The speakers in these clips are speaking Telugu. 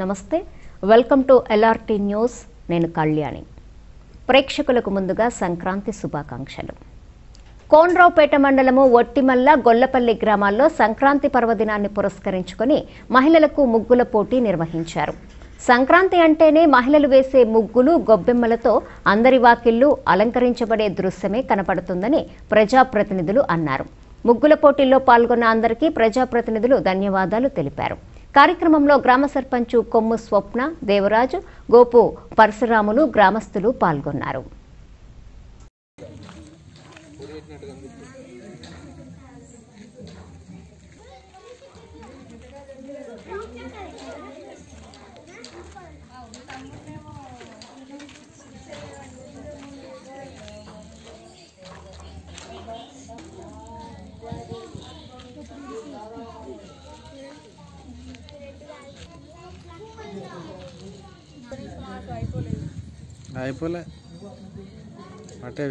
నమస్తే వెల్కమ్ టు ఎల్ఆర్టీ న్యూస్ నేను కళ్యాణి ప్రేక్షకులకు ముందుగా సంక్రాంతి శుభాకాంక్షలు కోన్రావుపేట మండలము ఒట్టిమల్ల గొల్లపల్లి గ్రామాల్లో సంక్రాంతి పర్వదినాన్ని పురస్కరించుకొని మహిళలకు ముగ్గుల పోటీ నిర్వహించారు సంక్రాంతి అంటేనే మహిళలు వేసే ముగ్గులు గొబ్బెమ్మలతో అందరి వాకిళ్లు అలంకరించబడే దృశ్యమే కనపడుతుందని ప్రజాప్రతినిధులు అన్నారు ముగ్గుల పోటీల్లో పాల్గొన్న అందరికీ ప్రజాప్రతినిధులు ధన్యవాదాలు తెలిపారు కార్యక్రమంలో గ్రామ సర్పంచు కొమ్ము స్వప్న దేవరాజు గోపు పరశురాములు గ్రామస్తులు పాల్గొన్నారు అయిపోలే అటే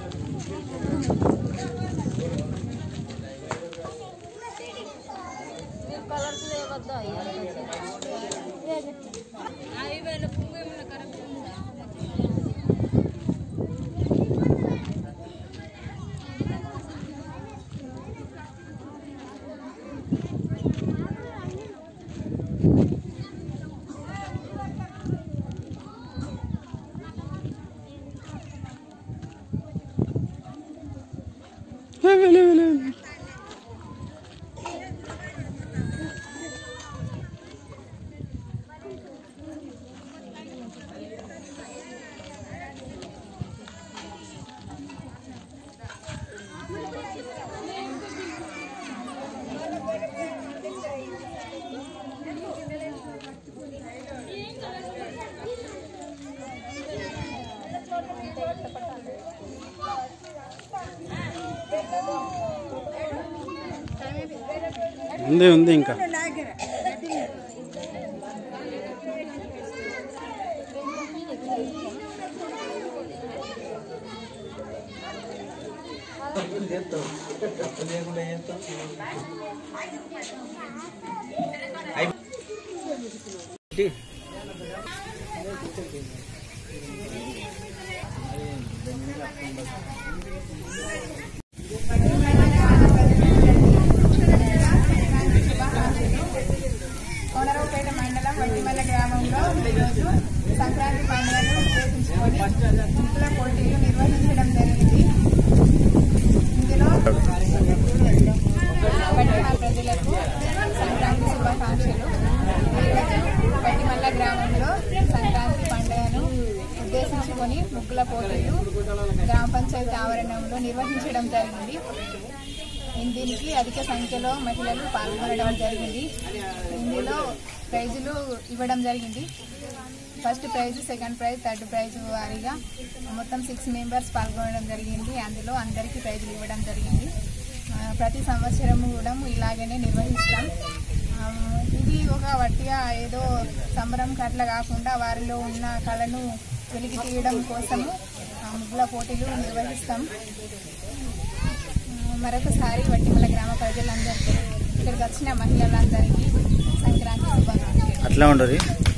ఉంది ఉంది ఇంకా కోనరావుపేట మండలం వడ్డిమల్ల గ్రామంలో ఈరోజు సంక్రాంతి పండుగను ఉద్దేశించుకొని ముగ్గుల పోటీలు నిర్వహించడం జరిగింది ఇందులో వడ్డిమల్ల ప్రజలకు సంక్రాంతి శుభాకాంక్షలు ఈరోజు వడ్డిమల్ల గ్రామంలో సంక్రాంతి పండుగను ఉద్దేశించుకొని ముగ్గుల పోటీలు గ్రామ పంచాయతీ ఆవరణంలో నిర్వహించడం జరిగింది దీనికి అధిక సంఖ్యలో మహిళలు పాల్గొనడం జరిగింది ఇందులో ప్రైజులు ఇవ్వడం జరిగింది first prize second prize third prize వారీగా మొత్తం సిక్స్ మెంబర్స్ పాల్గొనడం జరిగింది అందులో అందరికీ ప్రైజులు ఇవ్వడం జరిగింది ఆ, ప్రతి సంవత్సరం కూడా ఇలాగనే నిర్వహిస్తాం ఆ, ఇది ఒక వట్టిగా ఏదో సంబరం కట్ల కాకుండా వారిలో ఉన్న కళను వెలికి తీయడం కోసము ఆ, ముగ్గుల పోటీలు నిర్వహిస్తాం మరొకసారి వట్టిమల గ్రామ ప్రజలందరికీ ఇక్కడికి వచ్చిన మహిళలందరికీ సంక్రాంతి శుభాకాంక్షలు అట్లా ఉండదు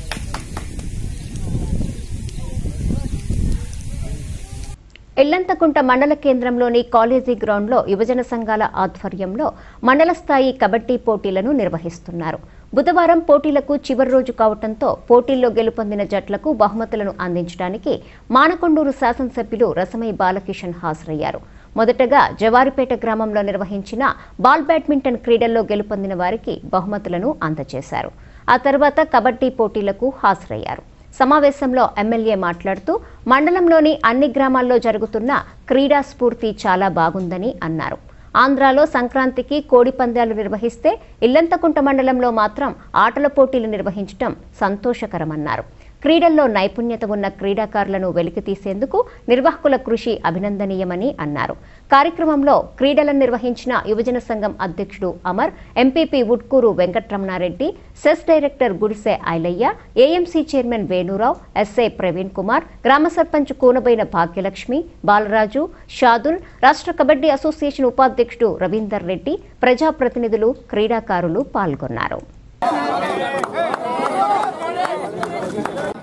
ఎల్లంతకుంట మండల కేంద్రంలోని కాలేజీ గ్రౌండ్లో యువజన సంఘాల ఆధ్వర్యంలో మండల స్థాయి కబడ్డీ పోటీలను నిర్వహిస్తున్నారు బుధవారం పోటీలకు చివరి రోజు కావడంతో పోటీల్లో గెలుపొందిన జట్లకు బహుమతులను అందించడానికి మానకొండూరు శాసనసభ్యులు రసమై బాలకిషన్ హాజరయ్యారు మొదటగా జవారిపేట గ్రామంలో నిర్వహించిన బాల్ బ్యాడ్మింటన్ క్రీడల్లో గెలుపొందిన వారికి బహుమతులను అందజేశారు ఆ తర్వాత కబడ్డీ పోటీలకు హాజరయ్యారు సమావేశంలో ఎమ్మెల్యే మాట్లాడుతూ మండలంలోని అన్ని గ్రామాల్లో జరుగుతున్న క్రీడా స్ఫూర్తి చాలా బాగుందని అన్నారు ఆంధ్రాలో సంక్రాంతికి కోడి పందాలు నిర్వహిస్తే ఇల్లంతకుంట మండలంలో మాత్రం ఆటల పోటీలు నిర్వహించడం సంతోషకరమన్నారు క్రీడల్లో నైపుణ్యత ఉన్న క్రీడాకారులను వెలికితీసేందుకు నిర్వాహకుల కృషి అభినందనీయమని అన్నారు కార్యక్రమంలో క్రీడలను నిర్వహించిన యువజన సంఘం అధ్యక్షుడు Amar MPP Utkuru Venkatramana Reddy cess director Gudise Ailayya AMC chairman Venu Rao SI Praveen Kumar గ్రామ సర్పంచ్ కూనబైన భాగ్యలక్ష్మి బాలరాజు షాదుల్ రాష్ట్ర కబడ్డీ అసోసియేషన్ ఉపాధ్యక్షుడు రవీందర్ రెడ్డి ప్రజాప్రతినిధులు క్రీడాకారులు పాల్గొన్నారు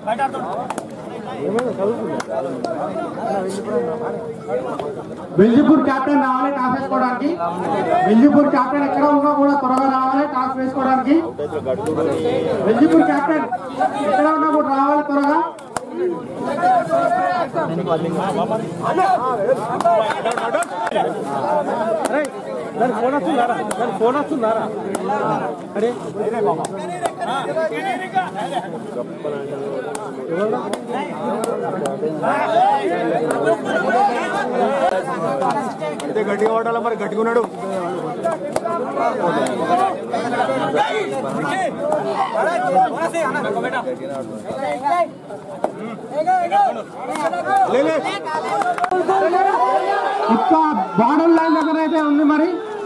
వెల్జిపూర్ క్యాప్టెన్ రావాలి టాస్ వేసుకోవడానికి వెల్జిపూర్ క్యాప్టెన్ ఎక్కడ ఉన్నా కూడా త్వరగా రావాలి టాస్ వేసుకోవడానికి వెల్జిపూర్ క్యాప్టెన్ ఎక్కడ ఉన్నా కూడా రావాలి త్వరగా అయితే గట్టిగా పడాలి మరి గట్టిగా ఉన్నాడు లేలే. ఇంకా బార్డర్ లైన్ దగ్గర అయితే ఉంది మరి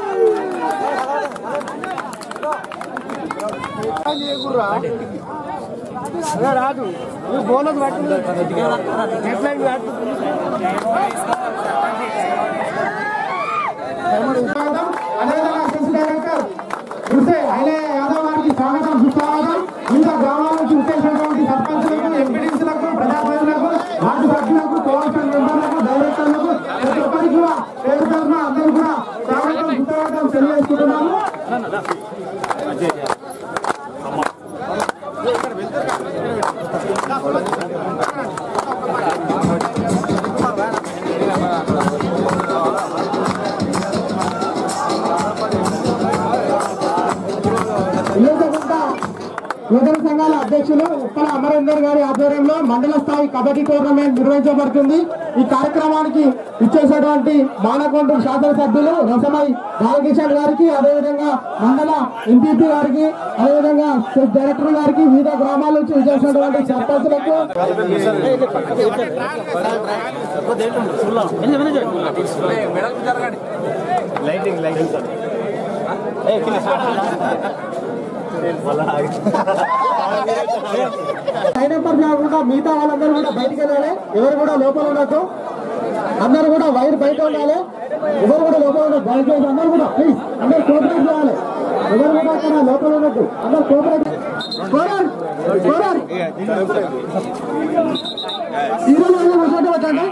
అదే రాదు నువ్వు బోనస్ పట్టింది నెట్ లైన్ యాదవ్ గారికి స్వాగతం సుస్వాగతం వివిధ గ్రామాల నుంచి వచ్చేసినటువంటి సర్పంచులకు ఎంపీడీసీలకు ప్రజాప్రతినిధులకు వార్డు సభ్యులకు కోఆప్షన్ మెంబర్లకు డైరెక్టర్లకు ప్రతి ఒక్కరికి కూడా పేరు తరఫున అందరూ కూడా స్వాగతం సుస్వాగతం తెలియజేసుకుంటున్నాము నియోజకవర్గ యువజన సంఘాల అధ్యక్షులు ఉప్పల అమరేందర్ గారి ఆధ్వర్యంలో మండల స్థాయి కబడ్డీ టోర్నమెంట్ నిర్వహించబడుతుంది ఈ కార్యక్రమానికి ఇచ్చేసినటువంటి మానకొండ శాసనసభ్యులు రసమై బాలకిషన్ గారికి అదేవిధంగా మండల ఎంపీపీ గారికి అదేవిధంగా డైరెక్టర్ గారికి వివిధ గ్రామాల నుంచి ఇచ్చేసినటువంటి సర్పంచులకు అయినప్పటికీ కాకుండా మిగతా వాళ్ళందరూ కూడా బయటికి వెళ్ళాలి ఎవరు కూడా లోపల ఉండొద్దు అందరూ కూడా వైర్ బయట ఉండాలి ఎవరు కూడా లోపల ఉండదు దయచేసి అందరూ కూడా ప్లీజ్ అందరూ కోఆపరేట్ చేయాలి ఎవరు కూడా అక్కడ లోపల ఉండొద్దు అందరూ కోఆపరేట్ స్కోరర్ స్కోరర్ ఈరోజు వాళ్ళు కూర్చోండి వచ్చండి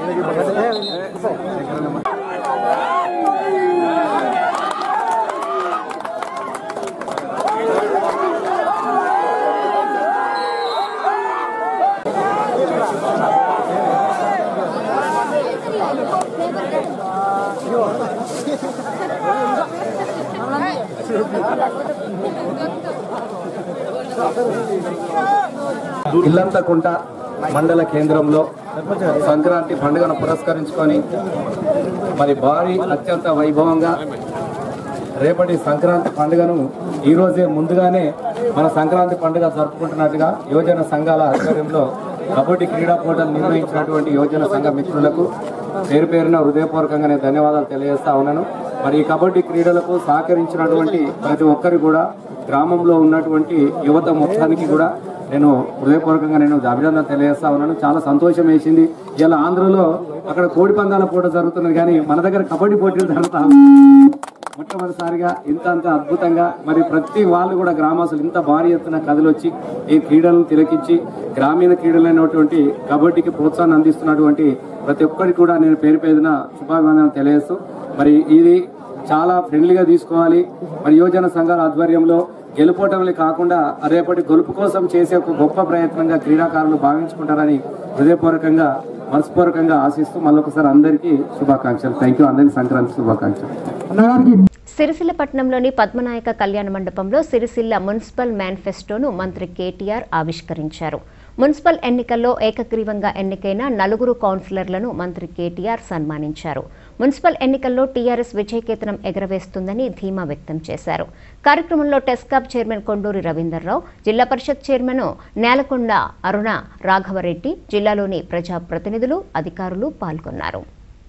ఇల్లంతకుంట మండల కేంద్రంలో సంక్రాంతి పండుగను పురస్కరించుకొని మరి భారీ అత్యంత వైభవంగా రేపటి సంక్రాంతి పండుగను ఈ రోజే ముందుగానే మన సంక్రాంతి పండుగ జరుపుకుంటున్నట్టుగా యువజన సంఘాల ఆధ్వర్యంలో కబడ్డీ క్రీడా పోటీలు నిర్వహించినటువంటి యువజన సంఘ మిత్రులకు పేరు పేరున హృదయపూర్వకంగా నేను ధన్యవాదాలు తెలియజేస్తా ఉన్నాను మరి ఈ కబడ్డీ క్రీడలకు సహకరించినటువంటి ప్రతి ఒక్కరు కూడా గ్రామంలో ఉన్నటువంటి యువత మొత్తానికి కూడా నేను హృదయపూర్వకంగా నేను అభినందన తెలియజేస్తా ఉన్నాను చాలా సంతోషం వేసింది ఇలా ఆంధ్రలో అక్కడ కోడి పందాల పోటీ జరుగుతున్నది కానీ మన దగ్గర కబడ్డీ పోటీలు జరుగుతా మొట్టమొదటిసారిగా ఇంత అంత అద్భుతంగా మరి ప్రతి వాళ్ళు కూడా గ్రామస్తులు ఇంత భారీ ఎత్తున కదిలొచ్చి ఈ క్రీడలను తిలకించి గ్రామీణ క్రీడలైనటువంటి కబడ్డీకి ప్రోత్సాహాన్ని అందిస్తున్నటువంటి ప్రతి ఒక్కరికి కూడా నేను పేరు పేరున శుభాభివందనం తెలియజేస్తూ మరి ఇది చాలా ఫ్రెండ్లీగా తీసుకోవాలి మరి యువజన సంఘాల ఆధ్వర్యంలో గెలుపోవటంలే కాకుండా రేపటి గెలుపు కోసం చేసే ఒక గొప్ప ప్రయత్నంగా క్రీడాకారులు భావించుకుంటారని హృదయపూర్వకంగా మనస్పూర్వకంగా ఆశిస్తూ మళ్ళొకసారి అందరికీ శుభాకాంక్షలు థ్యాంక్ యూ అందరికీ సంక్రాంతి శుభాకాంక్షలు అన్నగారికి సిరిసిల్ల పట్టణంలోని పద్మనాయక కళ్యాణ మండపంలో సిరిసిల్ల మున్సిపల్ మేనిఫెస్టోను మంత్రి కేటీఆర్ ఆవిష్కరించారు మున్సిపల్ ఎన్నికల్లో ఏకగ్రీవంగా ఎన్నికైన నలుగురు కౌన్సిలర్లను మంత్రి కేటీఆర్ సన్మానించారు మున్సిపల్ ఎన్నికల్లో టీఆర్ఎస్ విజయకేతనం ఎగరవేస్తుందని ధీమా వ్యక్తం చేశారు కార్యక్రమంలో టెస్కాప్ చైర్మన్ కొండూరి రవీందర్రావు జిల్లా పరిషత్ చైర్మన్ నేలకొండ అరుణ రాఘవరెడ్డి జిల్లాలోని ప్రజాప్రతినిధులు అధికారులు పాల్గొన్నారు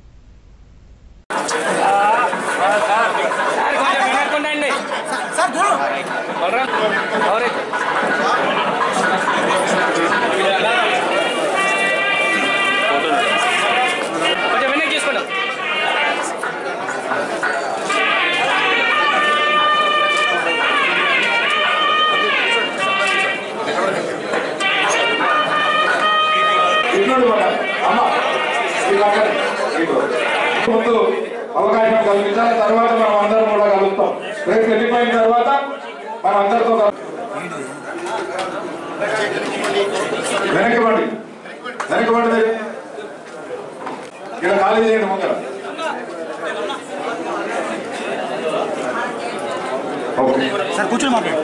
కొంచెం వెనక్కి తీసుకుంటాం ముందు అవకాశం కల్పించాలి తర్వాత మనం అందరం కూడా కలుస్తాం రేపు వెళ్ళిపోయిన తర్వాత మనం అందరితో కలు- వెనకబడి వెనకబడి మీరు. ఇక్కడ ఖాళీ చేయండి ముందర సార్ కూర్చొని మాట్లాడు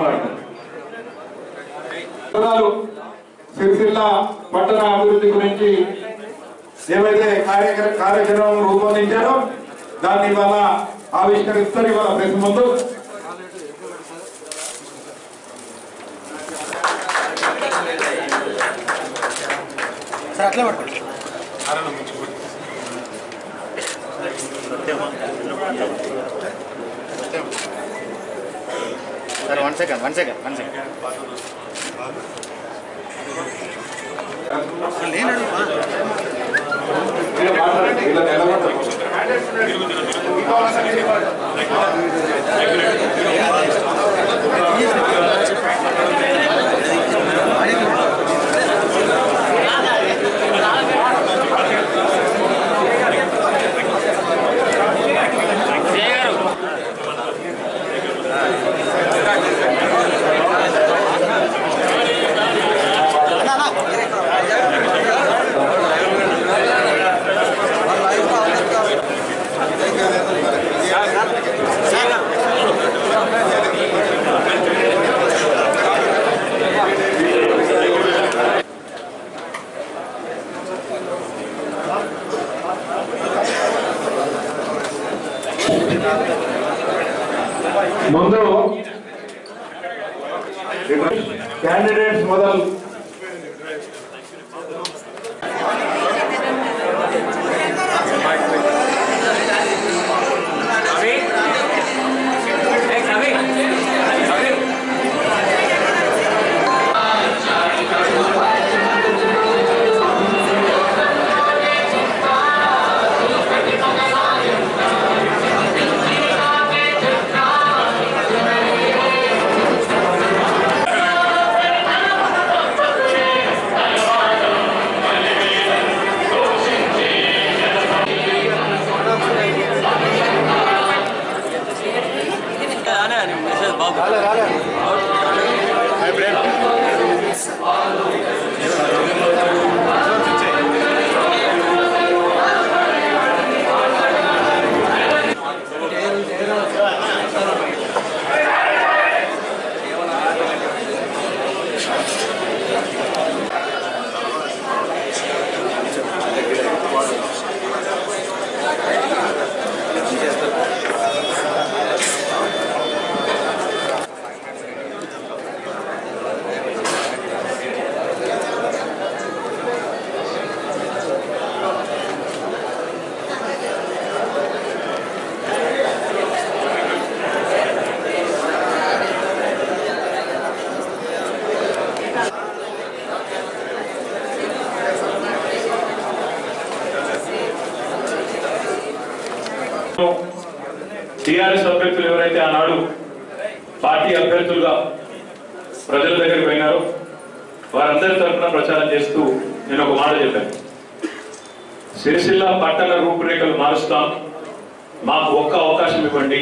పట్టణాలు సిరిసిల్ల పట్టణ అభివృద్ధి గురించి ఏవైతే కార్యక్రమ కార్యక్రమం రూపొందించారో దాన్ని ఇవాళ ఆవిష్కరిస్తారు ఇవాళ ప్రెస్ ముందు సార్ అట్లే పట్టుకోండి sir one second one second one second మీరు మాట్లాడండి ఇలా నిలబడతారు ముందు క్యాండిడేట్స్ మొదలు టీఆర్ఎస్ అభ్యర్థులు ఎవరైతే ఆనాడు పార్టీ అభ్యర్థులుగా ప్రజల దగ్గరికి పోయినారో వారందరి తరఫున ప్రచారం చేస్తూ నేను ఒక మాట చెప్పాను సిరిసిల్ల పట్టణ రూపురేఖలు మారుస్తాం మాకు ఒక్క అవకాశం ఇవ్వండి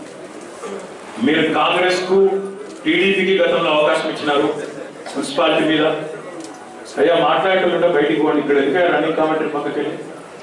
మీరు కాంగ్రెస్ కు టీడీపీకి గతంలో అవకాశం ఇచ్చినారు మున్సిపాలిటీ మీద అయ్యా మాట్లాడకుండా బయటికి పోండి ఇక్కడ ఎందుకంటే రన్నింగ్ కామెంటరీ పక్కకి వెళ్ళి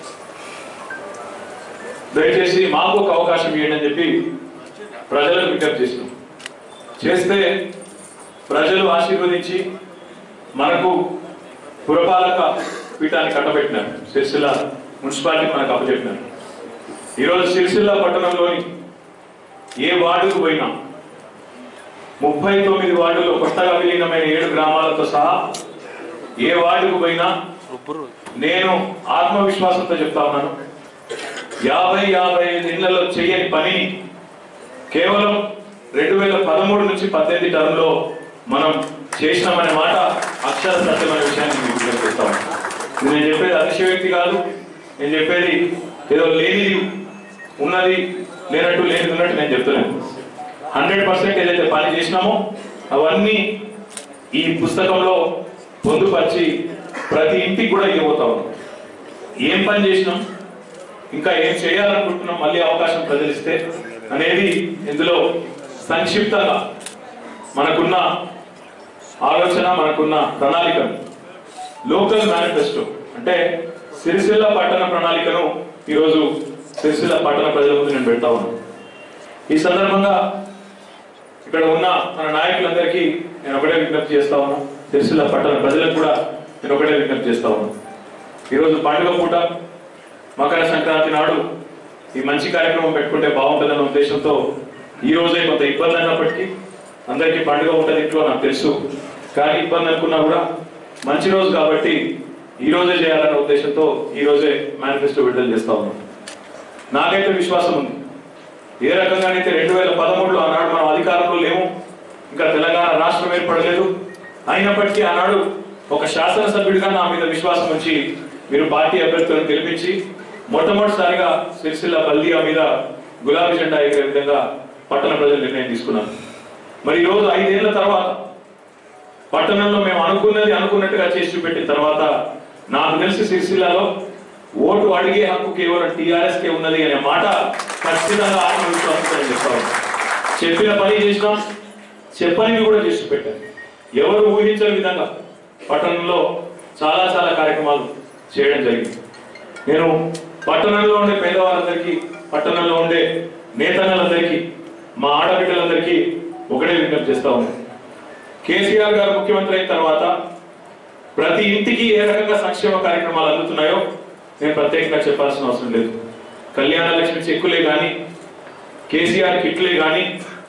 దయచేసి మాకు ఒక అవకాశం ఇవ్వండి అని చెప్పి ప్రజలకు విజ్ఞప్తి చేసినాం చేస్తే ప్రజలు ఆశీర్వదించి మనకు పురపాలక పీఠాన్ని కట్టబెట్టినారు సిరిసిల్ల మున్సిపాలిటీ మనకు అప్పచెప్పినారు ఈరోజు సిరిసిల్ల పట్టణంలోని ఏ వార్డుకు పోయినా ముప్పై తొమ్మిది వార్డులో కొత్తగా విలీనమైన ఏడు గ్రామాలతో సహా ఏ వార్డుకు పోయినా నేను ఆత్మవిశ్వాసంతో చెప్తా ఉన్నాను యాభై యాభై ఐదు ఇళ్లలో చేయని పనిని కేవలం రెండు వేల పదమూడు నుంచి పద్దెనిమిది టర్మ్లో మనం చేసినామనే మాట అక్షర సత్యమైన విషయాన్ని మీకు విజ్ఞప్తిస్తాం ఇది నేను చెప్పేది అతిశయోక్తి కాదు నేను చెప్పేది ఏదో లేనిది ఉన్నది లేనట్టు లేనిది ఉన్నట్టు నేను చెప్తున్నాను హండ్రెడ్ పర్సెంట్ ఏదైతే పని చేసినామో అవన్నీ ఈ పుస్తకంలో పొందుపరిచి ప్రతి ఇంటికి కూడా ఇవ్వబోతా ఉన్నాం ఏం పని చేసినాం ఇంకా ఏం చేయాలనుకుంటున్నాం మళ్ళీ అవకాశం ప్రజలు ఇస్తే అనేది ఇందులో సంక్షిప్తంగా మనకున్న ఆలోచన మనకున్న ప్రణాళికను లోకల్ మేనిఫెస్టో అంటే సిరిసిల్ల పట్టణ ప్రణాళికను ఈరోజు సిరిసిల్ల పట్టణ ప్రజల ముందు నేను పెడతా ఉన్నాను ఈ సందర్భంగా ఇక్కడ ఉన్న మన నాయకులందరికీ నేను ఒకటే విజ్ఞప్తి చేస్తా ఉన్నా సిరిసిల్ల పట్టణ ప్రజలకు కూడా నేను ఒకటే విజ్ఞప్తి చేస్తా ఉన్నా ఈరోజు పండుగ పూట మకర సంక్రాంతి నాడు ఈ మంచి కార్యక్రమం పెట్టుకుంటే బాగుంటుందన్న ఉద్దేశంతో ఈ రోజే కొంత ఇబ్బంది అన్నప్పటికీ అందరికీ పండుగ ఉంటుంది ఇంట్లో నాకు తెలుసు కానీ ఇబ్బంది అనుకున్నా కూడా మంచి రోజు కాబట్టి ఈ రోజే చేయాలన్న ఉద్దేశంతో ఈ రోజే మేనిఫెస్టో విడుదల చేస్తా ఉన్నాం నాకైతే విశ్వాసం ఉంది ఏ రకంగానైతే రెండు వేల పదమూడులో ఆనాడు మనం అధికారంలో లేము ఇంకా తెలంగాణ రాష్ట్రం ఏర్పడలేదు అయినప్పటికీ ఆనాడు ఒక శాసనసభ్యుడిగా నా మీద విశ్వాసం ఉంచి మీరు పార్టీ అభ్యర్థులను గెలిపించి మొట్టమొదటిసారిగా సిరిసిల్ల బల్దియా మీద గులాబీ జెండా ఎగిరే విధంగా పట్టణ ప్రజలు నిర్ణయం తీసుకున్నారు మరి ఈ రోజు ఐదేళ్ల తర్వాత పట్టణంలో మేము అనుకున్నది అనుకున్నట్టుగా చేసి చూపెట్టిన తర్వాత నాకు తెలిసి సిరిసిల్లాలో ఓటు అడిగే హక్కు కేవలం టీఆర్ఎస్ కే ఉన్నది అనే మాట ఖచ్చితంగా ఆత్మవిశ్వాసంతో నేను చెప్తాను చెప్పిన పని చేసినాం చెప్పనివి కూడా చేసి పెట్టాను ఎవరు ఊహించని విధంగా పట్టణంలో చాలా చాలా కార్యక్రమాలు చేయడం జరిగింది నేను పట్టణంలో ఉండే పేదవారందరికీ పట్టణంలో ఉండే నేతన్నలందరికీ మా ఆడబిడ్డలందరికీ ఒకటే విజ్ఞప్తి చేస్తా ఉన్నాను కేసీఆర్ గారు ముఖ్యమంత్రి అయిన తర్వాత ప్రతి ఇంటికి ఏ రకంగా సంక్షేమ కార్యక్రమాలు అందుతున్నాయో నేను ప్రత్యేకంగా చెప్పాల్సిన అవసరం లేదు కళ్యాణ లక్ష్మి చెక్కులే కానీ కేసీఆర్ కిట్లే కానీ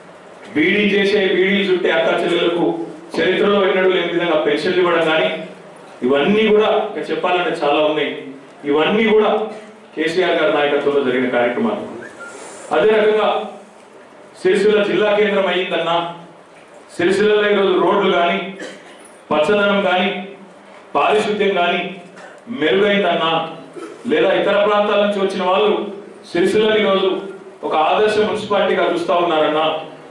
బీడీ చేసే బీడీ చుట్టే అక్క చెల్లెలకు చరిత్రలో ఎన్నడూ లేని విధంగా పెన్షన్లు ఇవ్వడం కానీ ఇవన్నీ కూడా ఇంకా చెప్పాలంటే చాలా ఉన్నాయి ఇవన్నీ కూడా కేసీఆర్ గారి నాయకత్వంలో జరిగిన కార్యక్రమాలు అదే రకంగా సిరిసిల్ల జిల్లా కేంద్రం అయ్యిందన్నా సిరిసిల్లలో ఈరోజు రోడ్లు కానీ పచ్చదనం కానీ పారిశుద్ధ్యం కానీ మెరుగైందన్నా లేదా ఇతర ప్రాంతాల నుంచి వచ్చిన వాళ్ళు సిరిసిల్లని ఈరోజు ఒక ఆదర్శ మున్సిపాలిటీగా చూస్తా ఉన్నారన్నా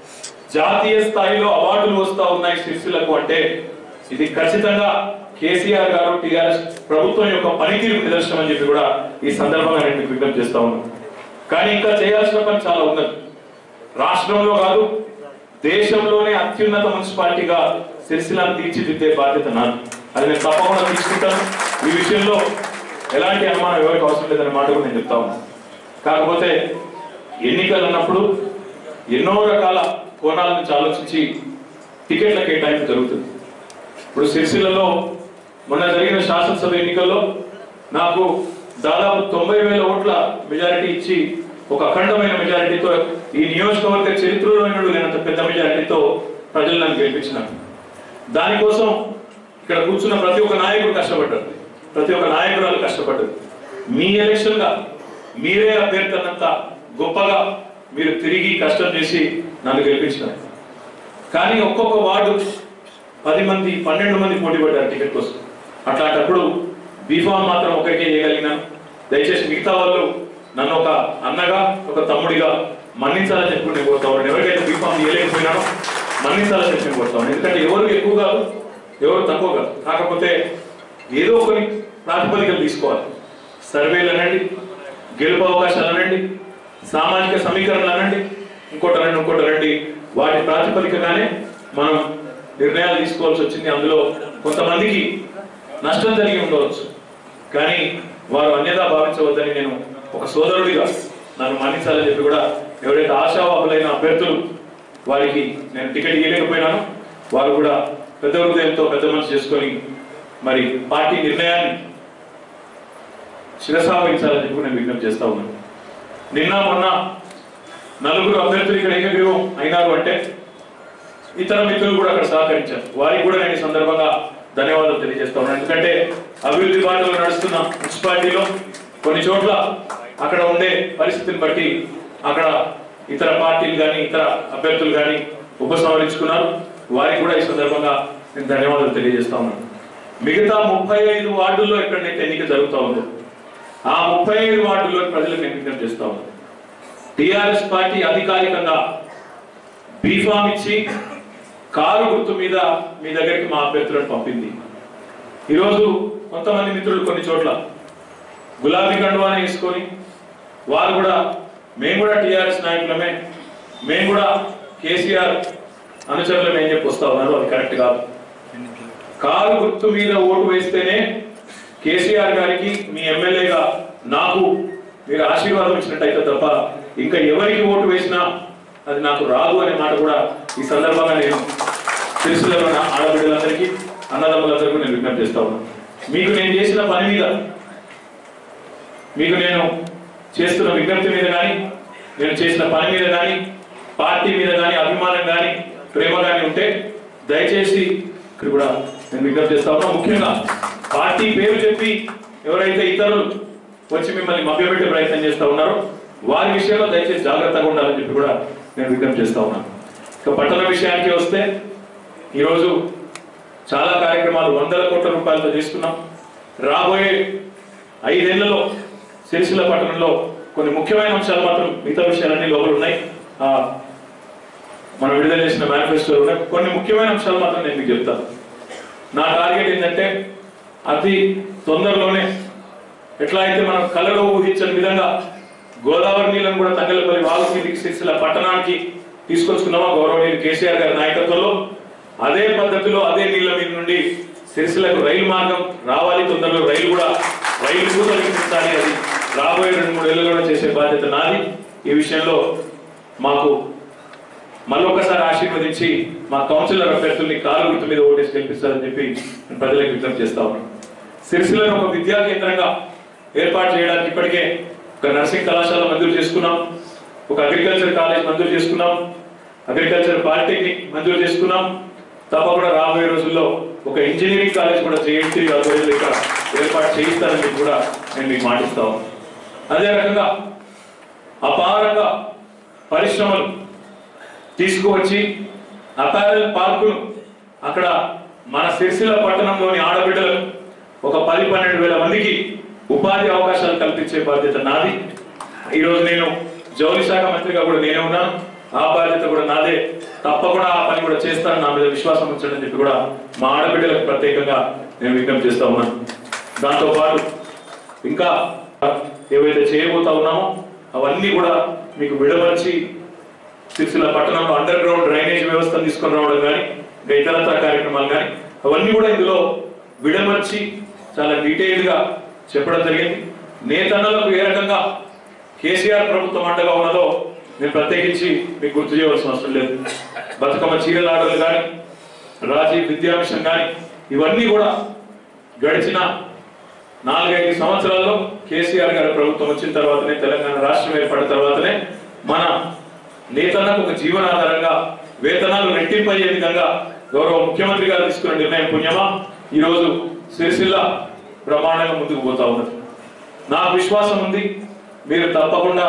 జాతీయ స్థాయిలో అవార్డులు వస్తా ఉన్నాయి సిరిసిల్లకు అంటే ఇది ఖచ్చితంగా కేసీఆర్ గారు టిఆర్ఎస్ ప్రభుత్వం యొక్క పనితీరు నిదర్శనం అని చెప్పి కూడా ఈ సందర్భంగా నేను మీకు విజ్ఞప్తి చేస్తా ఉన్నాను కానీ ఇంకా చేయాల్సిన పని చాలా ఉన్నది రాష్ట్రంలో కాదు దేశంలోనే అత్యున్నత మున్సిపాలిటీగా సిరిసిల్లాను తీర్చిదిద్దే బాధ్యత నాది అది నేను తప్పకుండా తీసుకుంటాను ఈ విషయంలో ఎలాంటి అనుమానం ఎవరికి అవసరం లేదనే మాట కూడా నేను చెప్తా ఉన్నాను కాకపోతే ఎన్నికలు అన్నప్పుడు ఎన్నో రకాల కోణాల నుంచి ఆలోచించి టికెట్ల కేటాయింపు జరుగుతుంది ఇప్పుడు సిరిసిల్లలో మొన్న జరిగిన శాసనసభ ఎన్నికల్లో నాకు దాదాపు తొంభై వేల ఓట్ల మెజారిటీ ఇచ్చి ఒక అఖండమైన మెజారిటీతో ఈ నియోజకవర్గ చరిత్రలో ఎన్నడూ లేనంత పెద్ద మెజారిటీతో ప్రజలు నన్ను గెలిపించినారు దానికోసం ఇక్కడ కూర్చున్న ప్రతి ఒక్క నాయకుడు కష్టపడ్డారు ప్రతి ఒక్క నాయకురాలు కష్టపడ్డారు మీ ఎలక్షన్ గా మీరే అభ్యర్థి అన్నంత గొప్పగా మీరు తిరిగి కష్టం చేసి నన్ను గెలిపించినారు కానీ ఒక్కొక్క వార్డు పది మంది పన్నెండు మంది పోటీ పడ్డారు టికెట్ కోసం అట్లాంటప్పుడు బీఫామ్ మాత్రం ఒకరికే చేయగలిగినాను దయచేసి మిగతా వాళ్ళు నన్ను ఒక అన్నగా ఒక తమ్ముడిగా మన్నించాలని చెప్పి నేను కోరుతా ఉన్నాను ఎవరికైతే బీఫామ్ చేయలేకపోయినానో మన్నించాలని చెప్పి నేను కోరుతా ఉన్నాను ఎందుకంటే ఎవరు ఎక్కువ కాదు ఎవరు తక్కువ కాదు కాకపోతే ఏదో ఒకరి ప్రాతిపదికలు తీసుకోవాలి సర్వేలు అనండి గెలుపు అవకాశాలు అనండి సామాజిక సమీకరణలు అనండి ఇంకోటి అనండి ఇంకోటి అనండి వాటి ప్రాతిపదికగానే మనం నిర్ణయాలు తీసుకోవాల్సి వచ్చింది అందులో కొంతమందికి నష్టం జరిగి ఉండవచ్చు కానీ వారు అన్యదా భావించవద్దని నేను ఒక సోదరుడిగా నన్ను మన్నించాలని చెప్పి కూడా ఎవరైతే ఆశావాహులైన అభ్యర్థులు వారికి నేను టికెట్ ఇవ్వలేకపోయినాను వారు కూడా పెద్ద హృదయంతో పెద్ద మనసు చేసుకొని మరి పార్టీ నిర్ణయాన్ని శిరసావహించాలని చెప్పి నేను విజ్ఞప్తి చేస్తా ఉన్నాను నిన్న మొన్న నలుగురు అభ్యర్థులు ఇక్కడ ఏకగ్రీవం అయినారు అంటే ఇతర మిత్రులు కూడా అక్కడ సహకరించారు వారికి కూడా నేను ఈ సందర్భంగా ధన్యవాదాలు తెలియజేస్తా ఉన్నాను ఎందుకంటే అభివృద్ధి బాటలో నడుస్తున్న మున్సిపాలిటీలో కొన్ని చోట్ల అక్కడ ఉండే పరిస్థితిని బట్టి అక్కడ ఇతర పార్టీలు కానీ ఇతర అభ్యర్థులు కానీ ఉపసంహరించుకున్నారు వారికి కూడా ఈ సందర్భంగా నేను ధన్యవాదాలు తెలియజేస్తా ఉన్నాను మిగతా ముప్పై ఐదు వార్డుల్లో ఎక్కడైతే ఎన్నిక జరుగుతా ఉందో ఆ ముప్పై ఐదు వార్డుల్లో ప్రజలకు నేను విజ్ఞప్తి చేస్తా ఉన్నాను టిఆర్ఎస్ పార్టీ అధికారికంగా బీఫామ్ ఇచ్చి కారు గుర్తు మీద మీ దగ్గరికి మా అభ్యర్థులను పంపింది ఈరోజు కొంతమంది మిత్రులు కొన్ని చోట్ల గులాబీ కండువాని వేసుకొని వారు కూడా మేము కూడా టీఆర్ఎస్ నాయకులమే మేము కూడా కేసీఆర్ అనుచరులమే అని చెప్పి వస్తా ఉన్నారు అది కరెక్ట్ కాదు కారు గుర్తు మీద ఓటు వేస్తేనే కేసీఆర్ గారికి మీ ఎమ్మెల్యేగా నాకు మీరు ఆశీర్వాదం ఇచ్చినట్టయితే తప్ప ఇంకా ఎవరికి ఓటు వేసినా అది నాకు రాదు అనే మాట కూడా ఈ సందర్భంగా నేను సిరిసిల్లలో ఉన్న ఆడబిడ్డలందరికీ అన్నదమ్ములందరికీ నేను విజ్ఞప్తి చేస్తా ఉన్నాను మీకు నేను చేసిన పని మీద మీకు నేను చేస్తున్న విజ్ఞప్తి మీద కానీ నేను చేసిన పని మీద కానీ పార్టీ మీద కానీ అభిమానం కానీ ప్రేమ కానీ ఉంటే దయచేసి ఇక్కడ కూడా నేను విజ్ఞప్తి చేస్తా ఉన్నా ముఖ్యంగా పార్టీ పేరు చెప్పి ఎవరైతే ఇతరులు వచ్చి మిమ్మల్ని మభ్యపెట్టే ప్రయత్నం చేస్తా ఉన్నారో వారి విషయంలో దయచేసి జాగ్రత్తగా ఉండాలని చెప్పి కూడా నేను విజ్ఞప్తి చేస్తా ఉన్నాను ఇక పట్టణ విషయానికి వస్తే ఈరోజు చాలా కార్యక్రమాలు వందల కోట్ల రూపాయలతో చేస్తున్నాం రాబోయే ఐదేళ్లలో సిరిసిల్ల పట్టణంలో కొన్ని ముఖ్యమైన అంశాలు మాత్రం మిగతా విషయాలన్నీ లోపల ఉన్నాయి ఆ, మనం విడుదల చేసిన మేనిఫెస్టోలో ఉన్నాయి కొన్ని ముఖ్యమైన అంశాలు మాత్రం నేను మీకు చెప్తాను నా టార్గెట్ ఏంటంటే అతి తొందరలోనే ఎట్లా అయితే మనం కళ్ళలో ఊహించని విధంగా గోదావరి నీళ్ళను కూడా తంగలపల్లి వాగు కిందికి సిరిసిల్ల పట్టణానికి తీసుకొచ్చుకున్నామా గౌరవనీయులు కేసీఆర్ గారి నాయకత్వంలో అదే పద్ధతిలో అదే నీళ్ళ మీద నుండి సిరిసిల్లకు రైలు మార్గం రావాలి తొందరలో రైలు కూడా రైలు కూడా తొలగించాలి అది రాబోయే రెండు మూడు ఏళ్ళలో చేసే బాధ్యత నాది ఈ విషయంలో మాకు మళ్ళొకసారి ఆశీర్వదించి మా కౌన్సిలర్ అభ్యర్థుల్ని కాలు గుర్తు మీద ఓటేసి గెలిపిస్తారని చెప్పి నేను ప్రజలకు విజ్ఞప్తి చేస్తా ఉన్నాను సిరిసిల్లను ఒక విద్యా కేంద్రంగా ఏర్పాటు చేయడానికి ఇప్పటికే ఒక నర్సింగ్ కళాశాల మంజూరు చేసుకున్నాం ఒక అగ్రికల్చర్ కాలేజ్ మంజూరు చేసుకున్నాం అగ్రికల్చర్ పాలిటెక్నిక్ మంజూరు చేసుకున్నాం తప్పకుండా రాబోయే రోజుల్లో ఒక ఇంజనీరింగ్ కాలేజ్ కూడా చేయించి ఆధ్వర్యంలో ఇక్కడ ఏర్పాటు చేయిస్తారని చెప్పి కూడా నేను మీకు మాటిస్తా ఉన్నాను అదే రకంగా అపారంగా పరిశ్రమలు తీసుకువచ్చి అపారల్ పార్కులు అక్కడ మన సిరిసిల్ల పట్టణంలోని ఆడబిడ్డలకు ఒక పది పన్నెండు వేల మందికి ఉపాధి అవకాశాలు కల్పించే బాధ్యత నాది ఈరోజు నేను జౌలి శాఖ మంత్రిగా కూడా నేనే ఉన్నాను ఆ బాధ్యత కూడా నాదే తప్పకుండా ఆ పని కూడా చేస్తాను నా మీద విశ్వాసం ఉంచండి చెప్పి కూడా మా ఆడబిడ్డలకు ప్రత్యేకంగా నేను విజ్ఞప్తి చేస్తా ఉన్నాను దాంతో పాటు ఇంకా ఏవైతే చేయబోతా ఉన్నామో అవన్నీ కూడా మీకు విడమర్చి సిరిసిల్ల పట్టణంలో అండర్ గ్రౌండ్ డ్రైనేజ్ వ్యవస్థను తీసుకొని రావడం కానీ ఇంకా ఇతరత్ర కార్యక్రమాలు కానీ అవన్నీ కూడా ఇందులో విడమర్చి చాలా డీటెయిల్ గా చెప్పడం జరిగింది నేతన్నలకు ఏ రకంగా కేసీఆర్ ప్రభుత్వం అండగా ఉన్నదో నేను ప్రత్యేకించి మీకు గుర్తు చేయవలసిన అవసరం లేదు బతుకమ్మ చీరల ఆటలు కానీ రాజీవ్ విద్యా మిషన్ కానీ ఇవన్నీ కూడా గడిచిన నాలుగైదు సంవత్సరాల్లో కేసీఆర్ గారి ప్రభుత్వం వచ్చిన తర్వాతనే తెలంగాణ రాష్ట్రం ఏర్పడిన తర్వాతనే మన నేతలకు ఒక జీవనాధారంగా వేతనాలు రెట్టింపయ్యే విధంగా గౌరవ ముఖ్యమంత్రి గారు తీసుకున్న నిర్ణయం పుణ్యమా ఈరోజు సిరిసిల్ల బ్రహ్మాండంగా ముందుకు పోతా ఉన్నది నాకు విశ్వాసం ఉంది మీరు తప్పకుండా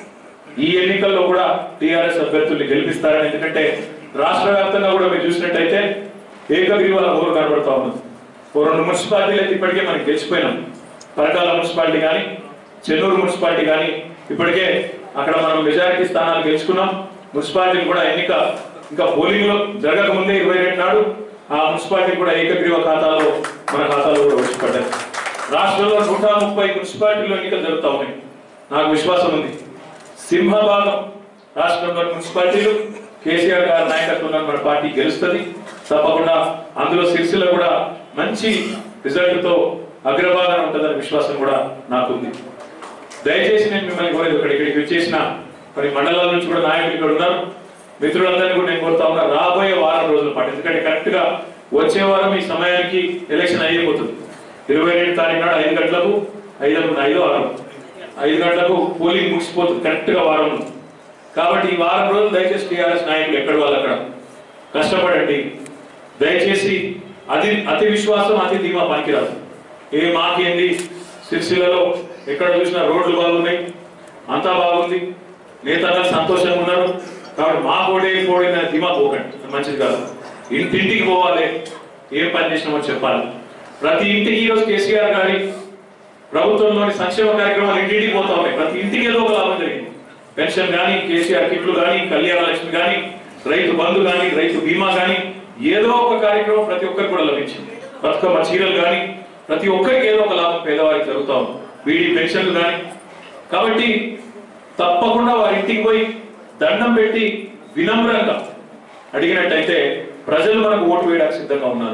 ఈ ఎన్నికల్లో కూడా టిఆర్ఎస్ అభ్యర్థుల్ని గెలిపిస్తారని ఎందుకంటే రాష్ట్ర వ్యాప్తంగా కూడా మీరు చూసినట్టయితే ఏకగ్రీవాల ఓరు కనబడతా ఉన్నది ఓ రెండు మున్సిపాలిటీలు అయితే ఇప్పటికే మనకి గెలిచిపోయినాం పరకాల మున్సిపాలిటీ కానీ చెన్నూరు మున్సిపాలిటీ కానీ ఇప్పటికే అక్కడ మనం మెజారిటీ స్థానాలు గెలుచుకున్నాం మున్సిపాలిటీలు కూడా ఎన్నిక ఇంకా పోలింగ్ లో జరగక ముందే ఇరవై రెండు నాడు ఆ మున్సిపాలిటీ కూడా ఏకగ్రీవ ఖాతాలో మన ఖాతాలో కూడా వచ్చి పడ్డాయి రాష్ట్రంలో నూట ముప్పై మున్సిపాలిటీలో ఎన్నికలు జరుగుతా ఉన్నాయి నాకు విశ్వాసం ఉంది సింహభాగం రాష్ట్రంలోని మున్సిపాలిటీలు కేసీఆర్ గారి నాయకత్వంలో మన పార్టీ గెలుస్తుంది తప్పకుండా అందులో సిరిసిల్ల కూడా మంచి రిజల్ట్ తో అగ్రభాగం ఉంటుందనే విశ్వాసం కూడా నాకుంది దయచేసి నేను మిమ్మల్ని కోరేది ఒకటి ఇక్కడికి వచ్చేసిన మరి మండలాల నుంచి కూడా నాయకులు ఇక్కడ ఉన్నారు మిత్రులందరినీ కూడా నేను కోరుతా ఉన్నా రాబోయే వారం రోజుల పాటు ఎందుకంటే కరెక్ట్ గా వచ్చే వారం ఈ సమయానికి ఎలక్షన్ అయిపోతుంది ఇరవై రెండు తారీఖు నాడు ఐదు గంటలకు ఐదు ఐదో వారం ఐదు గంటలకు పోలింగ్ ముగిసిపోతుంది కరెక్ట్ గా వారం ఉంది. కాబట్టి ఈ వారం రోజులు దయచేసి టీఆర్ఎస్ నాయకులు ఎక్కడ వాళ్ళు అక్కడ కష్టపడండి దయచేసి అది అతి విశ్వాసం అతి ధీమా పనికిరాదు ఏ మాకేంది సిరిసిల్లలో ఎక్కడ చూసినా రోడ్లు బాగున్నాయి అంతా బాగుంది నేతలు సంతోషంగా ఉన్నారు కాబట్టి మా కోడే కోడిన ధీమా పోకండి అది మంచిది కాదు ఇంటింటికి పోవాలి ఏం పని చేసినామో చెప్పాలి ప్రతి ఇంటికి ఈరోజు కేసీఆర్ గారి ప్రభుత్వంలోని సంక్షేమ కార్యక్రమాలు ఇంటింటికి పోతా ఉన్నాయి ప్రతి ఇంటికి ఏదో ఒక లాభం జరిగింది పెన్షన్ కానీ కేసీఆర్ కిట్లు కానీ కళ్యాణ లక్ష్మి కానీ రైతు బంధు కానీ రైతు బీమా కానీ ఏదో ఒక కార్యక్రమం ప్రతి ఒక్కరికి కూడా లభించింది బతుకమ్మ చీరలు కానీ ప్రతి ఒక్కరికి ఏదో ఒక లాభం పేదవారికి జరుగుతా ఉంది వీడి పెన్షన్లు కానీ కాబట్టి తప్పకుండా వారి ఇంటికి పోయి దండం పెట్టి వినమ్రంగా అడిగినట్టయితే ప్రజలు మనకు ఓటు వేయడానికి సిద్ధంగా ఉన్నారు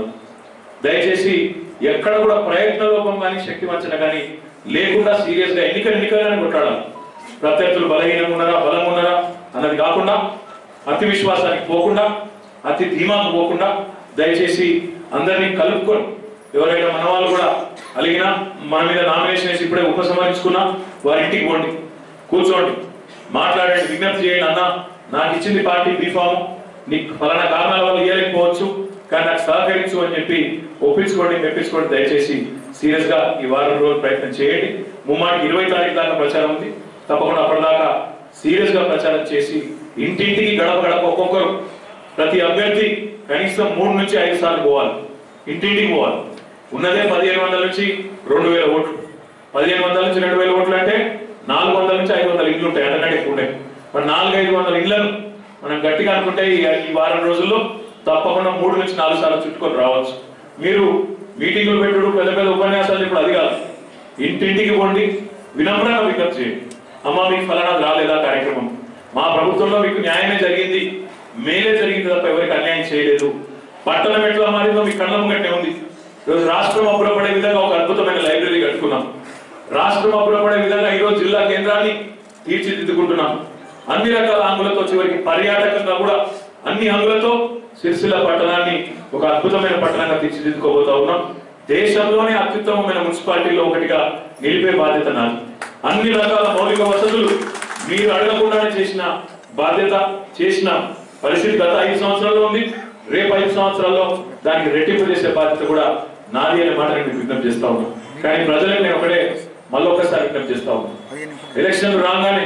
దయచేసి ఎక్కడ కూడా ప్రయత్న లోపం కానీ శక్తి వంచన కానీ లేకుండా సీరియస్ గా ఎన్నికలు ఎన్నికలని కొట్టాడాలి ప్రత్యర్థులు బలహీనంగా ఉన్నారా బలం ఉన్నారా అన్నది కాకుండా అతి విశ్వాసానికి పోకుండా అతి ధీమాకు పోకుండా దయచేసి అందరినీ కలుపుకొని ఎవరైనా మన వాళ్ళు కూడా అలిగినా మన మీద నామినేషన్ వేసి ఇప్పుడే ఉపసంహరించుకున్నా వారి ఇంటికి పోండి కూర్చోండి మాట్లాడండి విజ్ఞప్తి చేయండి అన్న నాకు ఇచ్చింది పార్టీ బీఫామ్ నీకు ఫలానా కారణాల వల్ల ఇవ్వలేకపోవచ్చు కానీ నాకు సహకరించు అని చెప్పి ఒప్పించుకోండి మెప్పించుకోండి దయచేసి సీరియస్ గా ఈ వారం రోజులు ప్రయత్నం చేయండి ముమ్మాటికి ఇరవై తారీఖు దాకా ప్రచారం ఉంది తప్పకుండా అప్పటిదాకా సీరియస్ గా ప్రచారం చేసి ఇంటింటికి గడప గడప ఒక్కొక్కరు ప్రతి అభ్యర్థి కనీసం మూడు నుంచి ఐదు సార్లు పోవాలి ఇంటింటికి పోవాలి ఉన్నదే పదిహేను వందల నుంచి రెండు వేల ఓట్లు పదిహేను వందల నుంచి రెండు వేల ఓట్లు అంటే నాలుగు వందల నుంచి ఐదు వందల ఇళ్ళు ఉంటాయి అంతకంటే ఎక్కువ ఉంటాయి మరి నాలుగు ఐదు వందల ఇళ్లను మనం గట్టిగా అనుకుంటే ఈ ఈ వారం రోజుల్లో తప్పకుండా మూడు నుంచి నాలుగు సార్లు చుట్టుకొని రావచ్చు మీరు మీటింగులు పెట్టుడు పెద్ద పెద్ద ఉపన్యాసాలు ఇప్పుడు అది కాదు ఇంటింటికి పోండి వినమ్రంగా విజ్ఞప్తి చేయండి అమ్మ మీకు ఫలానా రాలేదా కార్యక్రమం మా ప్రభుత్వంలో మీకు న్యాయమే జరిగింది మేలే జరిగింది తప్ప ఎవరికి అన్యాయం చేయలేదు పట్టణం ఎట్లా మారిందో మీ కళ్ళ ముంగట్టే ఉంది ఈరోజు రాష్ట్రం అప్పుడపడే విధంగా ఒక అద్భుతమైన లైబ్రరీ కట్టుకున్నాం రాష్ట్రం అప్పుడపడే విధంగా ఈరోజు జిల్లా కేంద్రాన్ని తీర్చిదిద్దుకుంటున్నాం అన్ని రకాల అంగులతో చివరికి పర్యాటకంగా కూడా అన్ని అంగులతో సిరిసిల్ల పట్టణాన్ని ఒక అద్భుతమైన పట్టణంగా తీర్చిదిద్దుకోబోతా ఉన్నాం దేశంలోనే అత్యుత్తమమైన మున్సిపాలిటీలో ఒకటిగా నిలిపే బాధ్యత నాది అన్ని రకాల మౌలిక వసతులు మీరు అడగకుండానే చేసిన బాధ్యత చేసిన పరిస్థితి గత ఐదు సంవత్సరాల్లో ఉంది రేపు ఐదు సంవత్సరాల్లో దానికి రెట్టింపు చేసే బాధ్యత కూడా నాది అనే మాట నేను విజ్ఞప్తి చేస్తా ఉన్నాను కానీ ప్రజలకు నేను ఒకటే మళ్ళొకసారి విజ్ఞప్తి చేస్తా ఉన్నాను ఎలక్షన్లు రాగానే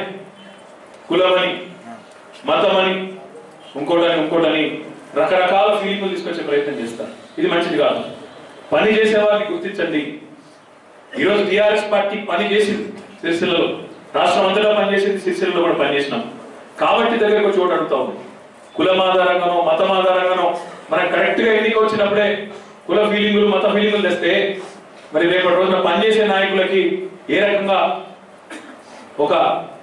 కులమని మతమని ఇంకోటని ఇంకోటని రకరకాల ఫీలింగ్లు తీసుకొచ్చే ప్రయత్నం చేస్తారు ఇది మంచిది కాదు పని చేసే వారిని గుర్తించండి ఈరోజు టిఆర్ఎస్ పార్టీ పని చేసింది సిరిసిల్లలో రాష్ట్రం అంతటా పనిచేసింది సిరిసిల్లలో కూడా పనిచేసినాం కాబట్టి దగ్గరకు ఒక చోటు అడుగుతా ఉంది కులం ఆధారంగానో మతం ఆధారంగానో మనం కరెక్ట్ గా ఎన్నిక వచ్చినప్పుడే కుల ఫీలింగులు మత ఫీలింగులు తెస్తే మరి రేపటి రోజున పనిచేసే నాయకులకి ఏ రకంగా ఒక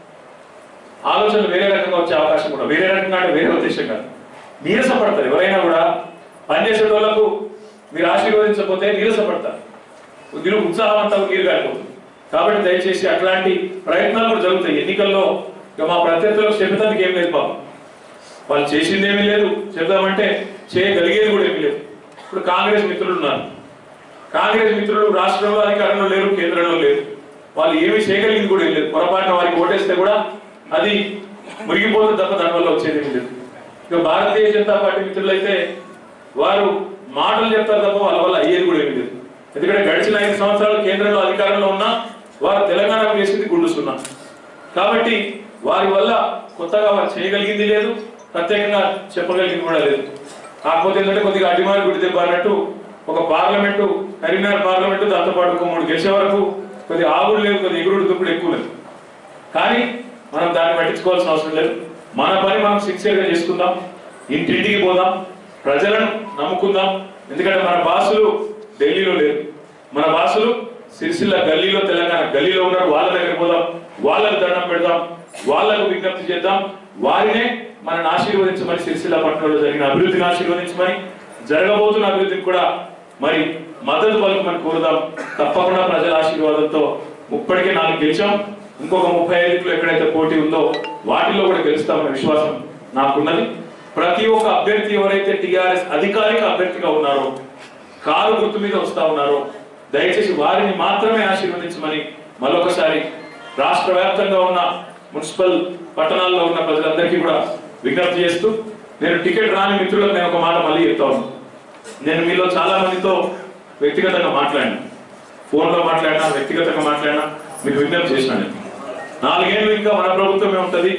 ఆలోచన వేరే రకంగా వచ్చే అవకాశం కూడా వేరే రకంగా అంటే వేరే ఉద్దేశం కాదు నీరసపడతారు ఎవరైనా కూడా పనిచేసే వాళ్ళకు మీరు ఆశీర్వదించకపోతే నీరసపడతారు మీరు ఉత్సాహం అంతా నీరు కాలిపోతుంది కాబట్టి దయచేసి అట్లాంటి ప్రయత్నాలు కూడా జరుగుతాయి ఎన్నికల్లో ఇక మా ప్రత్యర్థులకు చెబుతానికి ఏం లేదు పాపం వాళ్ళు చేసింది ఏమీ లేదు చెబుదామంటే చేయగలిగేది కూడా ఏమీ లేదు ఇప్పుడు కాంగ్రెస్ మిత్రులు ఉన్నారు కాంగ్రెస్ మిత్రులు రాష్ట్రంలో అధికారంలో లేరు కేంద్రంలో లేరు వాళ్ళు ఏమీ చేయగలిగింది కూడా ఏం లేదు పొరపాటున వారికి ఓటేస్తే కూడా అది మురిగిపోతుంది తప్ప దానివల్ల వచ్చేది ఏమీ లేదు ఇక భారతీయ జనతా పార్టీ మిత్రులు అయితే వారు మాటలు చెప్తారు తప్ప వాళ్ళ వల్ల అయ్యేది కూడా ఏమీ లేదు ఎందుకంటే గడిచిన ఐదు సంవత్సరాలు కేంద్రంలో అధికారంలో ఉన్నా వారు తెలంగాణకు చేసింది గుండు సున్నా కాబట్టి వారి వల్ల కొత్తగా వారు చేయగలిగింది లేదు ప్రత్యేకంగా చెప్పగలిగింది కూడా లేదు కాకపోతే ఏంటంటే కొద్దిగా అడిమారి గుడి దెబ్బ అన్నట్టు ఒక పార్లమెంటు కరీంనగర్ పార్లమెంటు దాంతో పాటు ఒక మూడు గెలిచే వరకు కొద్దిగా ఆగుడు లేదు కొద్దిగా ఎగురుడు దుప్పుడు ఎక్కువ లేదు కానీ మనం దాన్ని పట్టించుకోవాల్సిన అవసరం లేదు మన పని మనం సిన్సియర్ గా చేసుకుందాం ఇంటింటికి పోదాం ప్రజలను నమ్ముకుందాం ఎందుకంటే మన బాసులు ఢిల్లీలో లేరు మన బాసులు సిరిసిల్ల గల్లీలో తెలంగాణ గల్లీలో ఉన్నారు వాళ్ళ దగ్గర పోదాం వాళ్ళకు దండం పెడదాం వాళ్ళకు విజ్ఞప్తి చేద్దాం వారినే మనల్ని ఆశీర్వదించమని సిరిసిల్ల పట్టణంలో జరిగిన అభివృద్ధిని ఆశీర్వదించమని జరగబోతున్న అభివృద్ధిని కూడా మరి మద్దతు పలుకుమని కోరుదాం తప్పకుండా ప్రజల ఆశీర్వాదంతో ముప్పటికే నాలుగు గెలిచాం ఇంకొక ముప్పై ఐదులో ఎక్కడైతే పోటీ ఉందో వాటిలో కూడా గెలుస్తామనే విశ్వాసం నాకున్నది ప్రతి ఒక్క అభ్యర్థి ఎవరైతే టిఆర్ఎస్ అధికారిక అభ్యర్థిగా ఉన్నారో కారు గుర్తు మీద వస్తా ఉన్నారో దయచేసి వారిని మాత్రమే ఆశీర్వదించమని మరొకసారి రాష్ట్ర వ్యాప్తంగా ఉన్న మున్సిపల్ పట్టణాల్లో ఉన్న ప్రజలందరికీ కూడా విజ్ఞప్తి చేస్తూ నేను టికెట్ రాని మిత్రులకు నేను ఒక మాట మళ్ళీ చెప్తాను నేను మీలో చాలా మందితో వ్యక్తిగతంగా మాట్లాడినా ఫోన్లో మాట్లాడినా వ్యక్తిగతంగా మాట్లాడినా మీకు విజ్ఞప్తి చేసినాను నేను. నాలుగేళ్ళు ఇంకా మన ప్రభుత్వమే ఉంటుంది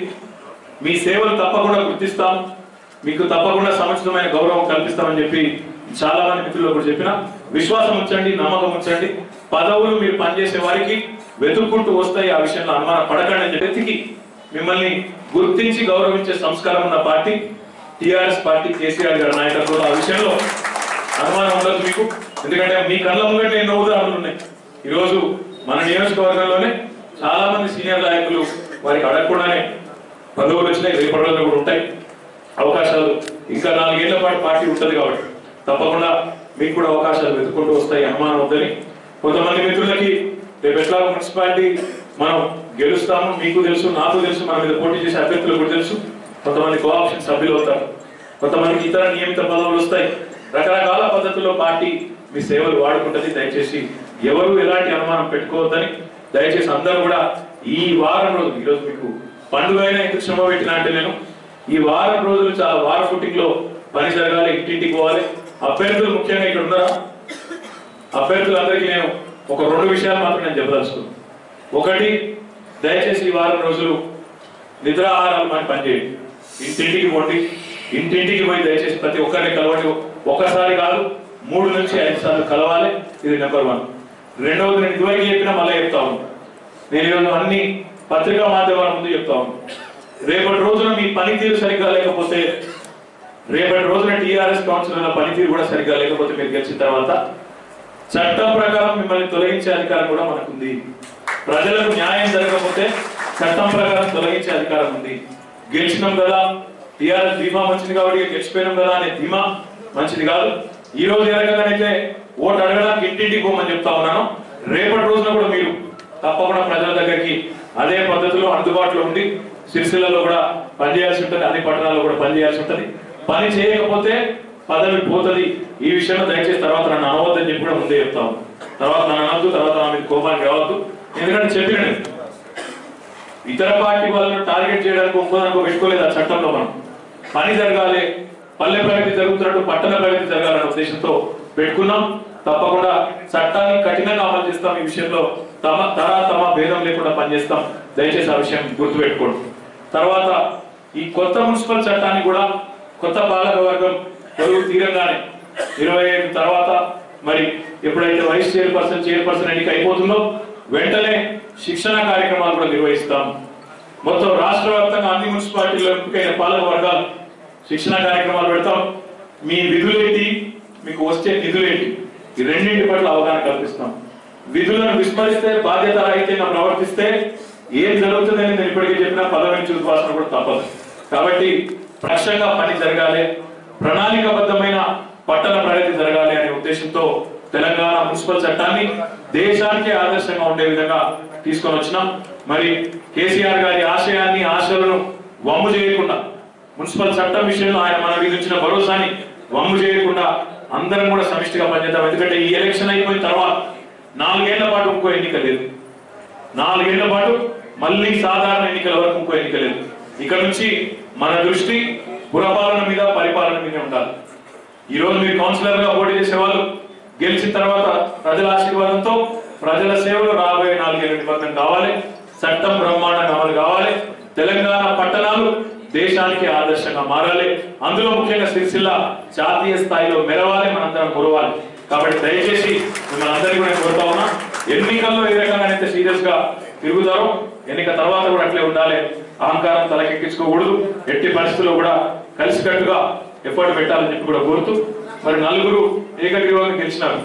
మీ సేవలు తప్పకుండా గుర్తిస్తాం మీకు తప్పకుండా సముచితమైన గౌరవం కల్పిస్తామని చెప్పి చాలా మంది మిత్రులు కూడా చెప్పిన విశ్వాసం ఉంచండి నమ్మకం ఉంచండి పదవులు మీరు పనిచేసే వారికి వెతుక్కుంటూ వస్తాయి ఆ విషయంలో అనుమానం పడకండి అని చెప్పి వెతికి మిమ్మల్ని గుర్తించి గౌరవించే సంస్కారం ఉన్న పార్టీ టిఆర్ఎస్ పార్టీ కేసీఆర్ గారి నాయకత్వంలో ఆ విషయంలో అనుమానం ఉండదు మీకు ఎందుకంటే మీ కళ్ళ ముంగట ఎన్నో ఉదాహరణలు ఉన్నాయి ఈరోజు మన నియోజకవర్గంలోనే చాలా మంది సీనియర్ నాయకులు అడగకుండానే పదవులు వచ్చినాయి రేపటి రోజులు కూడా ఉంటాయి అవకాశాలు ఇంకా నాలుగేళ్ల పాటు పార్టీ ఉంటుంది కాబట్టి తప్పకుండా మీకు కూడా అవకాశాలు వెతుక్కుంటూ వస్తాయి అనుమానం వద్దని కొంతమంది మిత్రులకి రేపు ఎట్లా మున్సిపాలిటీ మనం గెలుస్తాము మీకు తెలుసు నాకు తెలుసు మన మీద పోటీ చేసే అభ్యర్థులకు కూడా తెలుసు కొంతమంది కోఆప్షన్ సభ్యులు అవుతారు కొంతమందికి ఇతర నియమిత పదవులు వస్తాయి రకరకాల పద్ధతుల్లో పార్టీ మీ సేవలు వాడుకుంటుంది దయచేసి ఎవరు ఎలాంటి అనుమానం పెట్టుకోవద్దని దయచేసి అందరూ కూడా ఈ వారం రోజులు ఈరోజు మీకు పండుగ అయినా ఎందుకు శ్రమ పెట్టినా అంటే నేను ఈ వారం రోజులు చాలా వార ఫుటింగ్ లో పని జరగాలి ఇంటింటికి పోవాలి అభ్యర్థులు ముఖ్యంగా ఇక్కడ ఉన్నారా అభ్యర్థులందరికీ నేను ఒక రెండు విషయాలు మాత్రం నేను చెప్పదలుచుకున్నాను ఒకటి దయచేసి ఈ వారం రోజులు నిద్రాహారాలు మన పనిచేయండి ఇంటింటికి పోండి ఇంటింటికి పోయి దయచేసి ప్రతి ఒక్కరిని కలవండి ఒకసారి కాదు మూడు నుంచి ఐదు సార్లు కలవాలి ఇది నెంబర్ వన్ రెండవది నేను ఇదివరకు చెప్పినా మళ్ళీ చెప్తా ఉన్నాను నేను ఈరోజు అన్ని పత్రికా మాధ్యమాల ముందు చెప్తా ఉన్నాను రేపటి రోజున మీ పనితీరు సరిగ్గా లేకపోతే రేపటి రోజున టీఆర్ఎస్ కౌన్సిలర్ల పనితీరు కూడా సరిగ్గా లేకపోతే మీరు గెలిచిన తర్వాత చట్టం ప్రకారం మిమ్మల్ని తొలగించే అధికారం కూడా మనకుంది ప్రజలకు న్యాయం జరగకపోతే చట్టం ప్రకారం తొలగించే అధికారం ఉంది గెలిచినాం కదా టీఆర్ఎస్ ధీమా మంచిది కాబట్టి గెలిచిపోయినాం కదా అనే ధీమా మంచిది కాదు ఈ రోజు ఏ రకంగానైతే ఓటు అడగడానికి ఇంటింటికి పోమని చెప్తా ఉన్నాను రేపటి రోజున కూడా మీరు తప్పకుండా ప్రజల దగ్గరికి అదే పద్ధతిలో అందుబాటులో ఉండి సిరిసిల్లలో కూడా పనిచేయాల్సి ఉంటుంది అన్ని పట్టణాల్లో కూడా పనిచేయాల్సి ఉంటుంది పని చేయకపోతే పదవి పోతుంది ఈ విషయంలో దయచేసి తర్వాత నన్ను అనవద్దని చెప్పి కూడా ముందే చెప్తాను తర్వాత నన్ను అనవద్దు తర్వాత నా మీద కోపానికి రావద్దు ఎందుకంటే చెప్పిన నేను. ఇతర పార్టీ వాళ్ళను టార్గెట్ చేయడానికి ఇంకోదానికి పెట్టుకోలేదు ఆ చట్టంలో మనం పని జరగాలి పల్లె ప్రగతి జరుగుతున్నట్టు పట్టణ ప్రగతి జరగాలనే ఉద్దేశంతో పెట్టుకున్నాం తప్పకుండా చట్టాన్ని కఠినంగా అమలు చేస్తాం ఈ విషయంలో తమ తర తమ భేదం లేకుండా పనిచేస్తాం దయచేసి ఆ విషయం గుర్తుపెట్టుకోండి తర్వాత ఈ కొత్త మున్సిపల్ చట్టాన్ని కూడా కొత్త పాలక వర్గం కొలువు తీరంగానే ఇరవై ఐదు తర్వాత మరి ఎప్పుడైతే వైస్ చైర్పర్సన్ చైర్పర్సన్ ఎన్నిక అయిపోతుందో వెంటనే శిక్షణ కార్యక్రమాలు కూడా నిర్వహిస్తాం మొత్తం రాష్ట్ర వ్యాప్తంగా అన్ని మున్సిపాలిటీల్లో ఎంపికైన పాలక వర్గాలు శిక్షణ కార్యక్రమాలు పెడతాం మీ విధులేంటి మీకు వచ్చే నిధులేంటి ఈ రెండింటి పట్ల అవగాహన కల్పిస్తాం విధులను విస్మరిస్తే బాధ్యత రహితంగా ప్రవర్తిస్తే ఏం జరుగుతుందని నేను ఇప్పటికే చెప్పిన పదవి నుంచి ఉద్వాసన కూడా తప్పదు కాబట్టి ప్రక్షంగా పని జరగాలి ప్రణాళికబద్ధమైన పట్టణ ప్రగతి జరగాలి అనే ఉద్దేశంతో తెలంగాణ మున్సిపల్ చట్టాన్ని దేశానికే ఆదర్శంగా ఉండే విధంగా తీసుకొని వచ్చినాం మరి కేసీఆర్ గారి ఆశయాన్ని ఆశలను వమ్ము చేయకుండా మున్సిపల్ చట్టం విషయంలో ఆయన మన ఇచ్చిన భరోసాని వమ్ము చేయకుండా అందరం కూడా సమిష్టిగా పనిచేద్దాం ఎందుకంటే ఈ ఎలక్షన్ అయిపోయిన తర్వాత నాలుగేళ్ల పాటు ఇంకో ఎన్నిక లేదు నాలుగేళ్ల పాటు మళ్ళీ సాధారణ ఎన్నికల వరకు ఇంకో ఎన్నిక లేదు ఇక్కడ నుంచి మన దృష్టి పురపాలన మీద పరిపాలన మీద ఉండాలి ఈ రోజు మీరు కౌన్సిలర్ గా పోటీ చేసే వాళ్ళు గెలిచిన తర్వాత ప్రజల ఆశీర్వాదంతో ప్రజల సేవలు రాబోయే నాలుగేళ్ల నిబంధన కావాలి చట్టం బ్రహ్మాండంగా అమలు కావాలి తెలంగాణ పట్టణాలు దేశానికి ఆదర్శంగా మారాలి అందులో ముఖ్యంగా సిరిసిల్ల జాతీయ స్థాయిలో మెరవాలి మనందరం కురవాలి కాబట్టి దయచేసి మిమ్మల్ని అందరికీ కూడా కోరుతా ఉన్నా ఎన్నికల్లో ఏ రకంగా అయితే సీరియస్ గా తిరుగుతారో ఎన్నిక తర్వాత కూడా అట్లే ఉండాలి అహంకారం తలకెక్కించుకోకూడదు ఎట్టి పరిస్థితుల్లో కూడా కలిసికట్టుగా ఎఫర్ట్ పెట్టాలని చెప్పి కూడా కోరుతూ మరి నలుగురు ఏకగ్రీవంగా గెలిచినారు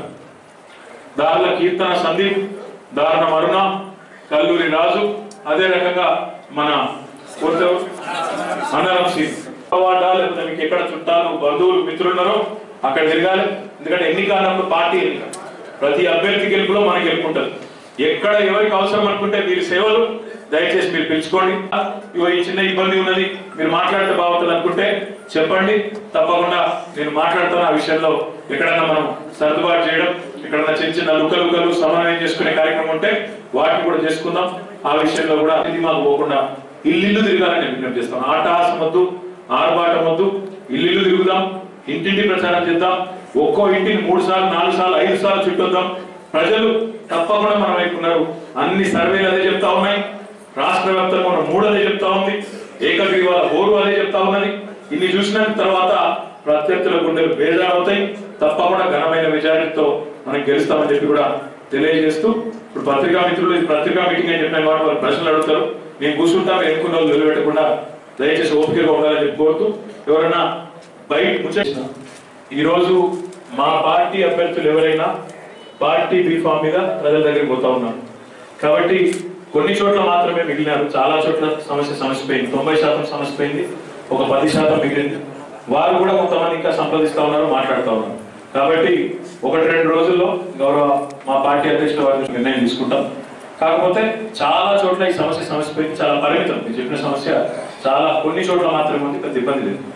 దారుల కీర్తన సందీప్ దారుణ అరుణ కల్లూరి రాజు అదే రకంగా మన కొత్త అన్నారం శ్రీన్ అవార్డా లేకపోతే మీకు ఎక్కడ చుట్టాలు బంధువులు మిత్రులు ఉన్నారో అక్కడ తిరగాలి ఎందుకంటే ఎన్నిక అన్నప్పుడు పార్టీ ఎన్నిక ప్రతి అభ్యర్థి గెలుపులో మన గెలుపు ఉంటుంది ఎక్కడ ఎవరికి అవసరం అనుకుంటే మీరు సేవలు దయచేసి మీరు పిలుచుకోండి ఇగో ఈ చిన్న ఇబ్బంది ఉన్నది మీరు మాట్లాడితే బాగుంటుంది అనుకుంటే చెప్పండి తప్పకుండా నేను మాట్లాడుతున్న ఆ విషయంలో ఎక్కడన్నా మనం సర్దుబాటు చేయడం ఎక్కడన్నా చిన్న చిన్న లుకలు లుకలు సమన్వయం చేసుకునే కార్యక్రమం ఉంటే వాటిని కూడా చేసుకుందాం ఆ విషయంలో కూడా ఇది మాకు పోకుండా ఇల్లు తిరగాలని నేను విజ్ఞప్తి చేస్తాను ఆటహాసం వద్దు ఆర్భాటం వద్దు ఇల్లు తిరుగుదాం ఇంటింటి ప్రచారం చేద్దాం ఒక్కో ఇంటిని మూడు సార్లు నాలుగు సార్లు ఐదు సార్లు చుట్టొద్దాం ప్రజలు తప్పకుండా మన వైపు ఉన్నారు అన్ని సర్వేలు అదే చెప్తా ఉన్నాయి రాష్ట్ర వ్యాప్తంగా ఉన్న మూడు అదే చెప్తా ఉంది ఏకగ్రీవాల బోరు అదే చెప్తా ఉన్నది ఇన్ని చూసిన తర్వాత ప్రత్యర్థుల గుండెలు బేజారవుతాయి తప్పకుండా ఘనమైన మెజారిటీతో మనం గెలుస్తామని చెప్పి కూడా తెలియజేస్తూ ఇప్పుడు పత్రికా మిత్రులు ఇది పత్రికా మీటింగ్ అని చెప్పిన కాబట్టి వాళ్ళు ప్రశ్నలు అడుగుతారు నేను కూర్చుంటా మీరు ఎన్నుకున్న వాళ్ళు నిలబెట్టకుండా దయచేసి ఓపికగా ఉండాలని చెప్పి కోరుతూ ఎవరైనా బయట ముచ్చట ఈ రోజు మా పార్టీ అభ్యర్థులు ఎవరైనా పార్టీ బీఫామ్ మీద ప్రజల దగ్గరికి పోతా ఉన్నారు కాబట్టి కొన్ని చోట్ల మాత్రమే మిగిలినారు చాలా చోట్ల సమస్య సమస్య పోయింది తొంభై శాతం సమస్య పోయింది ఒక పది శాతం మిగిలింది వారు కూడా కొంతమంది ఇంకా సంప్రదిస్తా ఉన్నారు మాట్లాడుతూ ఉన్నారు కాబట్టి ఒకటి రెండు రోజుల్లో గౌరవ మా పార్టీ అధ్యక్షుల వారి నిర్ణయం తీసుకుంటాం కాకపోతే చాలా చోట్ల ఈ సమస్య సమస్య పోయింది చాలా పరిమితం మీరు చెప్పిన సమస్య చాలా కొన్ని చోట్ల మాత్రమే ఉంది పెద్ద ఇబ్బంది లేదు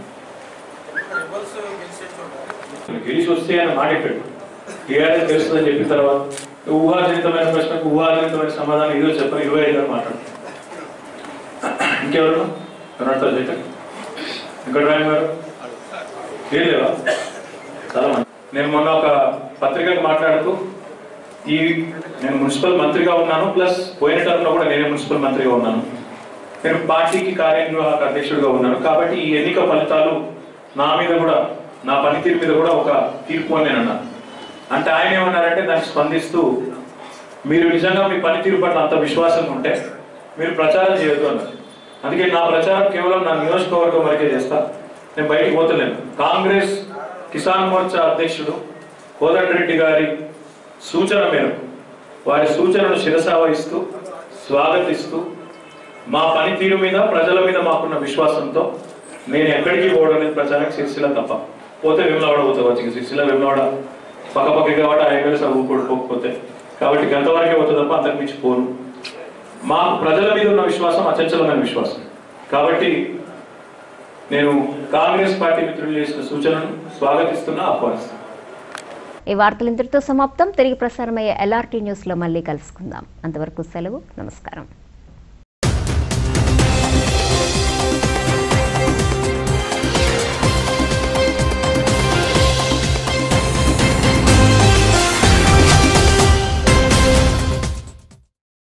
గెలిచి వస్తే ఆయన మాట చెప్పాడు టీఆర్ఎస్ తెలుస్తుందని చెప్పిన తర్వాత ఊహాజనితమైన ప్రశ్నకు ఊహాజనితమైన సమాధానం ఏదో చెప్పని ఇరవై ఐదు అని మాట్లాడు ఇంకెవరు కర్ణాటక జైటర్ ఇక్కడ రాయన్ గారు ఏం లేవా చాలా మంది నేను మొన్న ఒక పత్రికకు మాట్లాడుతూ ఈ నేను మున్సిపల్ మంత్రిగా ఉన్నాను ప్లస్ పోయిన టర్మ్లో కూడా నేనే మున్సిపల్ మంత్రిగా ఉన్నాను నేను పార్టీకి కార్యనిర్వాహక అధ్యక్షుడిగా ఉన్నాను కాబట్టి ఈ ఎన్నిక ఫలితాలు నా మీద కూడా నా పనితీరు మీద కూడా ఒక తీర్పు అని నేను అన్నాను అంటే ఆయన ఏమన్నారంటే దానికి స్పందిస్తూ మీరు నిజంగా మీ పనితీరు పట్ల అంత విశ్వాసం ఉంటే మీరు ప్రచారం చేయొద్దు అన్నారు అందుకే నా ప్రచారం కేవలం నా నియోజకవర్గం వరకే చేస్తా నేను బయటికి పోతలేను కాంగ్రెస్ కిసాన్ మోర్చా అధ్యక్షుడు కోదండరెడ్డి గారి సూచన మేరకు వారి సూచనను శిరసావహిస్తూ స్వాగతిస్తూ మా పనితీరు మీద ప్రజల మీద మాకున్న విశ్వాసంతో నేను ఎక్కడికి పోవడం అనేది ప్రచారం సిరిసిల్ల తప్ప పోతే విమలవాడ పోతే వచ్చి సిరిసిల్ల విమలవాడ పక్క పక్క కాబట్టి ఆ ఎమ్మెల్యే సభ పోకపోతే కాబట్టి గంట వరకే పోతే తప్ప అంతకు మించి పోను మా ప్రజల మీద ఉన్న విశ్వాసం అచంచలమైన విశ్వాసం కాబట్టి నేను కాంగ్రెస్ పార్టీ మిత్రులు చేసిన సూచనను స్వాగతిస్తున్నా ఆహ్వానిస్తున్నా ఈ వార్తలు ఇంతటితో సమాప్తం తిరిగి ప్రసారమయ్యే ఎల్ఆర్టీ న్యూస్లో మళ్ళీ కలుసుకుందాం అంతవరకు సెలవు నమస్కారం